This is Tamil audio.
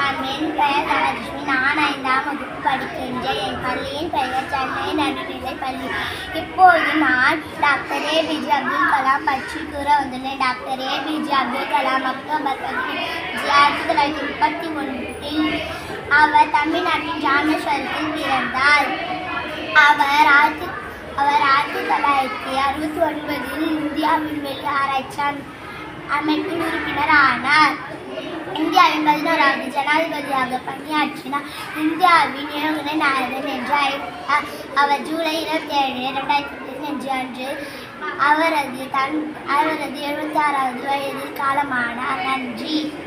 வணக்கம் என் பெயர் தனலட்சுமி நான் ஐந்தாம் வகுப்பு படிக்கின்றேன் என் பள்ளியின் பெயர் சென்னை நடுநிலை பள்ளி இப்போது நான் டாக்டர் ஏபிஜே அப்துல் கலாம் பற்றி கூற வந்துள்ளேன் doctor APJ Abdul Kalam October பதினஞ்சு ஆயிரத்தி தொள்ளாயிரத்தி முப்பத்தி ஒன்றில் அவர் தமிழ்நாட்டின் ராமேஸ்வரத்தில் பிறந்தார் அவர் ஆயிரத்தி அவர் ஆயிரத்தி தொள்ளாயிரத்தி அறுபத்தி ஒன்பதில் இந்தியாவின் வெளி ஆராய்ச்சி அமை- அமைப்பின் உறுப்பினர் ஆனார் இந்தியாவின் பதினோராவது ஜனாதிபதியாக பணியாற்றினார் இந்தியாவின் ஏவுகணை நாயகன் என்று அழைத்தார் அவர் ஜூலை இருபத்தி ஏழு ரெண்டாயிரத்தி பதினஞ்சு அன்று அவரது தன் அவரது எழுபத்தி ஆறாவது வயதில் காலமானார் நன்றி